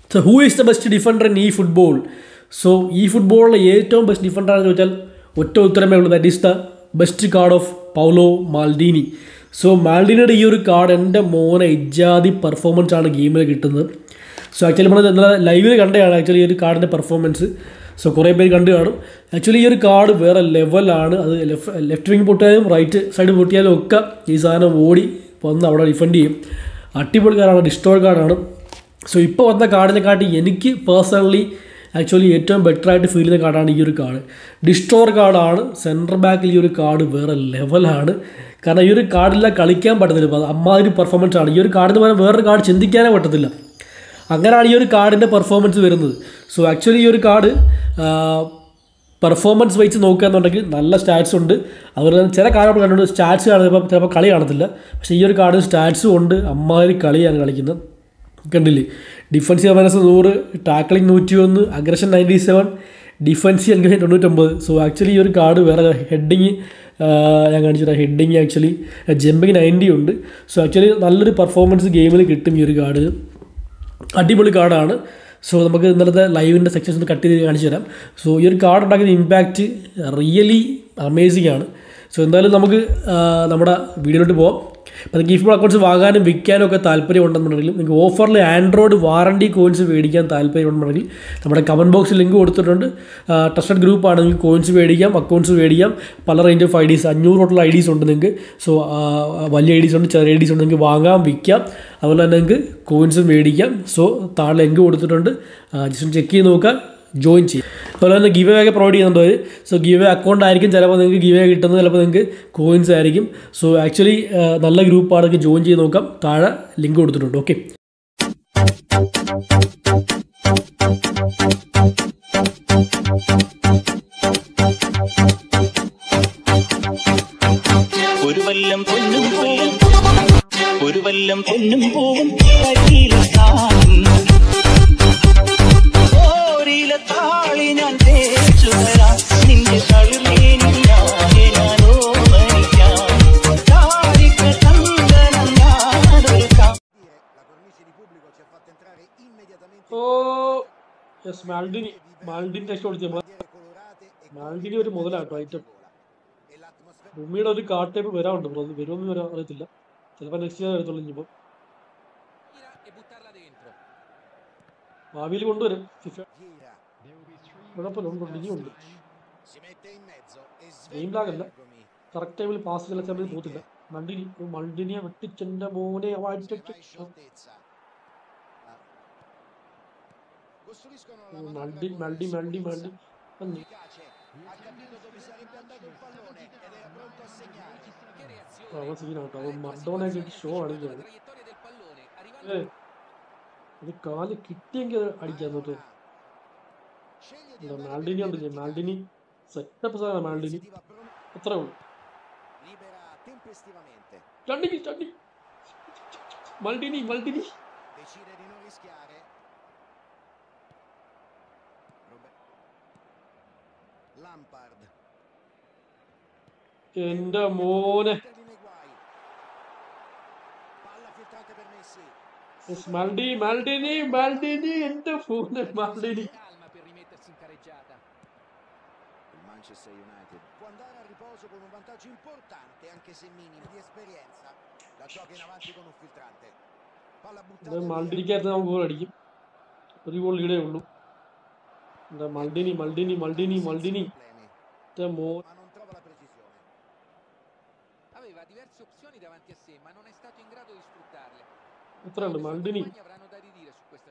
So who is the best defender in ഈ football so ഈ ഫുട്ബോളിലെ ഏറ്റവും ബെസ്റ്റ് ഡിഫൻഡർ ആണെന്ന് ചോദിച്ചാൽ ഒറ്റ ഉത്തരമേ ഉള്ളൂ that is the best card of Paolo Maldini so മാൽഡീനിയുടെ ഈ ഒരു കാർഡ് എൻ്റെ മോനെ ഇജാതി പെർഫോമൻസ് ആണ് ഗെയിമിൽ കിട്ടുന്നത് സോ ആക്ച്വലി നമ്മൾ ഇന്നലെ ലൈവിൽ കണ്ടതാണ് ആക്ച്വലി ഈ ഒരു കാർഡിൻ്റെ പെർഫോമൻസ് സോ കുറേ പേര് കണ്ടു കാണും ആക്ച്വലി ഈ ഒരു കാർഡ് വേറെ ലെവലാണ് അത് ലെഫ്റ്റ് ലെഫ്റ്റ് വിങ് പൊട്ടിയാലും റൈറ്റ് സൈഡ് പൊട്ടിയാലും ഒക്കെ ഈ സാധനം ഓടി വന്ന് അവിടെ ഡിഫെൻഡ് ചെയ്യും അടിപൊളി കാർഡാണ് ഡിസ്റ്റോൾ കാർഡാണ് സോ ഇപ്പോൾ വന്ന കാർഡിനെക്കാട്ടി എനിക്ക് പേഴ്സണലി ആക്ച്വലി ഏറ്റവും ബെറ്റർ ആയിട്ട് ഫീൽ ചെയ്യുന്ന കാർഡാണ് ഈ ഒരു കാർഡ് ഡിസ്റ്റോർ കാർഡാണ് സെൻറ്റർ ബാക്കിൽ ഈ ഒരു കാർഡ് വേറെ ലെവലാണ് കാരണം ഈ ഒരു കാർഡില്ല കളിക്കാൻ പറ്റത്തില്ല ഇപ്പോൾ അമ്മാതിരി പെർഫോമൻസ് ആണ് ഈ ഒരു കാർഡിന് പകരം വേറൊരു കാർഡ് ചിന്തിക്കാനേ പറ്റത്തില്ല അങ്ങനെയാണ് ഈ ഒരു കാർഡിൻ്റെ പെർഫോമൻസ് വരുന്നത് സോ ആക്ച്വലി ഈ ഒരു കാർഡ് പെർഫോമൻസ് വെച്ച് നോക്കുകയെന്നുണ്ടെങ്കിൽ നല്ല സ്റ്റാറ്റ്സ് ഉണ്ട് അതുപോലെ തന്നെ ചില കാർഡ് കണ്ടുകൊണ്ട് സ്റ്റാറ്റ്സ് കാണുമ്പോൾ ചിലപ്പോൾ കളി കാണത്തില്ല പക്ഷേ ഈ ഒരു കാർഡ് സ്റ്റാറ്റ്സും ഉണ്ട് അമ്മാതിരി കളിയാണ് കളിക്കുന്നത് കണ്ടില്ലേ ഡിഫൻസീവ് അവനസ് നൂറ് ടാക്ലിംഗ് നൂറ്റി ഒന്ന് aggression ninety seven defensive engage തൊണ്ണൂറ്റൊമ്പത് സോ ആക്ച്വലി ഈ ഒരു കാർഡ് വേറെ ഹെഡിങ് ഞാൻ കാണിച്ചിട്ട് ഹെഡിങ് ആക്ച്വലി ജമ്പിങ് നയൻറ്റി ഉണ്ട് സോ ആക്ച്വലി നല്ലൊരു പെർഫോമൻസ് ഗെയിമിൽ കിട്ടും ഈ ഒരു കാർഡ് അടിപൊളി കാർഡാണ് സോ നമുക്ക് ഇന്നലത്തെ ലൈവിൻ്റെ സെക്ഷൻസ് ഒന്ന് കട്ട് ചെയ്ത് കാണിച്ചു തരാം സോ ഈ ഒരു കാർഡ് ഉണ്ടാക്കുന്ന ഇമ്പാക്റ്റ് റിയലി അമേസിംഗ് ആണ് സോ എന്തായാലും നമുക്ക് ആ, നമ്മുടെ വീഡിയോയിലോട്ട് പോകാം അപ്പോൾ നിങ്ങൾക്ക് ഗിഫ്റ്റ് അക്കൗണ്ട്സ് വാങ്ങാനും വിൽക്കാനും ഒക്കെ താല്പര്യം ഉണ്ടെന്നുണ്ടെങ്കിൽ നിങ്ങൾക്ക് ഓഫറിൽ ആൻഡ്രോയിഡ് വാറണ്ടി കോയിൻസ് മേടിക്കാൻ താല്പര്യം ഉണ്ടെന്നുണ്ടെങ്കിൽ നമ്മുടെ കമൻറ്റ് ബോക്സിൽ ലിങ്ക് കൊടുത്തിട്ടുണ്ട് ട്രസ്റ്റഡ് ഗ്രൂപ്പാണ് നിങ്ങൾക്ക് കോയിൻസ് മേടിക്കാം അക്കൗണ്ട്സ് മേടിക്കാം പല റേഞ്ച് ഓഫ് ഐ ഡീസ് അഞ്ഞൂറ് തൊട്ടുള്ള ഐ ഡീസ് ഉണ്ട് നിങ്ങൾക്ക് സോ വലിയ ഐ ഡീസ് ഉണ്ട് ചെറിയ ഐ ഡീസ് ഉണ്ട് നിങ്ങൾക്ക് വാങ്ങാം വിൽക്കാം അതുപോലെ തന്നെ നിങ്ങൾക്ക് കോയിൻസും മേടിക്കാം സോ താഴെ ലിങ്ക് കൊടുത്തിട്ടുണ്ട് ജസ്റ്റ് ചെക്ക് ചെയ്ത് നോക്കുക ജോയിൻ ചെയ്യും അതുപോലെ തന്നെ ഗിവ് ഒക്കെ പ്രൊവൈഡ് ചെയ്യുന്നുണ്ട് അവർ സോ ഗിവ് അക്കൗണ്ട് ആയിരിക്കും ചിലപ്പോൾ നിങ്ങൾക്ക് ഗിവ് കിട്ടുന്നത് ചിലപ്പോൾ നിങ്ങൾക്ക് കോയിൻസ് ആയിരിക്കും സോ ആക്ച്വലി നല്ല ഗ്രൂപ്പാണ് നിങ്ങൾക്ക് ജോയിൻ ചെയ്ത് നോക്കാം താഴെ ലിങ്ക് കൊടുത്തിട്ടുണ്ട് ഓക്കെ ഒരു വല്ലം പൊന്നും പൂവും ഒരു വല്ലം പൊന്നും പൂവും കരിയില താഴും ഓരില താളി ഞാൻ തേച്ചു തരാം നിന്റെ കഴുമേനിയാകെ ഞാൻ ഓമനിക്കാം താരിക്ക ചന്ദനം ഞാനൊരുക്കാം La cornice di pubblico ci ha fatto entrare immediatamente oh yes Maldini Maldini test കൊടുത്തു നമ്മൾ bandiere colorate e മാൽഡിനി ഒരു മുതലാട്ടോ ഐറ്റം e l'atmosfera ഭൂമിയുടെ ഒരു കാർഡ് ടൈപ്പ് വരാറുണ്ട് ബ്രോ അത് വരുമെന്ന് വരാൻ അറിയത്തില്ല ചിലപ്പോൾ നെക്സ്റ്റ് ഇയർ എടുത്തോളൂ ഇനിയിപ്പോൾ e buttarla dentro. ഭാവിയിൽ കൊണ്ടുവരും ഫിഫ Vieira കുഴപ്പമില്ല ഉണ്ട് ഉണ്ട് ഇനിയുണ്ട് si mette in mezzo e Game sveglia lag അല്ല. Bergomi. കറക്റ്റ് ടൈമിൽ പാസ് ചില സമയത്ത് പോകത്തില്ല മണ്ടിനി മൾഡിനിയെ വെട്ടിച്ചെൻ്റെ മോനെ Vai വായിച്ചിട്ട് scioltezza. Ah. Costruiscono la Oh, manovra Maldi, con Maldi, Maldi, sicurezza. Maldi. Maldi. Efficace. Ha capito dove sarebbe andato il pallone ed era pronto a segnare. Che reazione! അവൻ സീനാട്ടോ അവൻ Nell'ultima മർഡോണയൊക്കെ situazione show anticipando la കാണിക്കുകയാണ് traiettoria del pallone, arrivando ഏ ഇത് കാല് കിട്ടിയെങ്കിൽ അത് അടിക്കാൻ നോട്ടോ Sceglie di എന്താ andare മാൽഡിനി per ഉണ്ട് via മാൽഡിനി സെറ്റപ്പ് സാധനം മാൽഡിനി Iniziativa pronta, അത്രേ ഉള്ളൂ libera tempestivamente. ചണ്ടിനി ചണ്ടി Maldini Maldini Decide di non rischiare. Robe- Lampard. എൻ്റെ മോനെ Termina i guai. Palla filtrante per Messi. Yes, മൾഡി മൾഡിനി മൾഡിനി എൻ്റെ മോനെ Maldini calma per rimettersi in careggiata. Il Manchester United può andare a riposo con un vantaggio importante, anche se minimo, di esperienza. La gioca in avanti con un filtrante. Palla buttata. ഇത് via. മൾഡിനിക്കകത്ത് നമുക്ക് goal അടിക്കും ഒരു goal ലീഡേ ഉള്ളൂ എന്താ Maldini Maldini Maldini Maldini Problemi, എൻ്റെ മോ Ma non trova la precisione. Aveva diverse opzioni davanti a sé, ma non è stato in grado di sfruttarle. എത്രയുണ്ട് Le sue Maldini compagne avranno